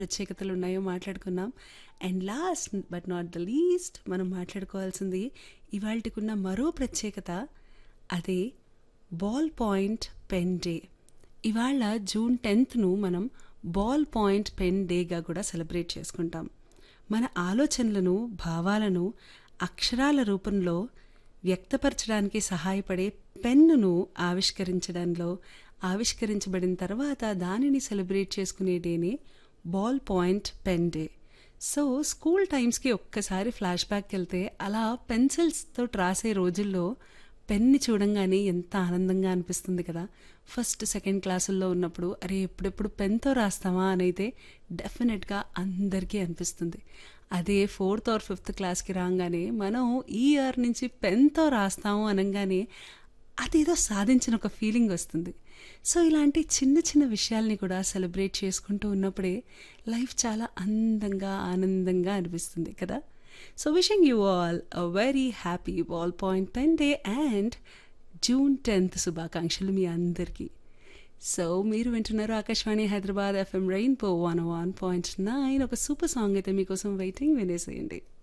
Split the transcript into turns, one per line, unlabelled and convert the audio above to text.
ప్రత్యేకతలు ఉన్నాయో మాట్లాడుకున్నాం and last but not the least మనం మాట్లాడుకోవాల్సింది ఇవాళకున్న మరో ప్రత్యేకత అదే బాల్ పాయింట్ పెన్ డే ఇవాళ జూన్ టెన్త్ను మనం బాల్ పాయింట్ పెన్ డేగా కూడా సెలబ్రేట్ చేసుకుంటాం మన ఆలోచనలను భావాలను అక్షరాల రూపంలో వ్యక్తపరచడానికి సహాయపడే పెన్నును ఆవిష్కరించడంలో ఆవిష్కరించబడిన తర్వాత దానిని సెలబ్రేట్ చేసుకునే డేనే ball point pen day so school టైమ్స్కి ఒక్కసారి ఫ్లాష్ బ్యాక్కి వెళ్తే అలా పెన్సిల్స్తో రాసే రోజుల్లో పెన్ని చూడంగానే ఎంత ఆనందంగా అనిపిస్తుంది కదా ఫస్ట్ సెకండ్ క్లాసుల్లో ఉన్నప్పుడు అరే ఎప్పుడెప్పుడు పెన్తో రాస్తామా అని అయితే డెఫినెట్గా అందరికీ అనిపిస్తుంది అదే ఫోర్త్ ఆర్ ఫిఫ్త్ క్లాస్కి రాగానే మనం ఈ ఇయర్ నుంచి పెన్తో రాస్తాము అనగానే అదేదో సాధించిన ఒక ఫీలింగ్ వస్తుంది సో ఇలాంటి చిన్న చిన్న విషయాల్ని కూడా సెలబ్రేట్ చేసుకుంటూ ఉన్నప్పుడే లైఫ్ చాలా అందంగా ఆనందంగా అనిపిస్తుంది కదా so wishing you all a very happy ball point pen day and June tenth శుభాకాంక్షలు మీ అందరికీ సో మీరు వింటున్నారు Akashvani Hyderabad FM rainbow one one point nine ఒక సూపర్ సాంగ్ అయితే మీకోసం వెయిటింగ్ వినేసేయండి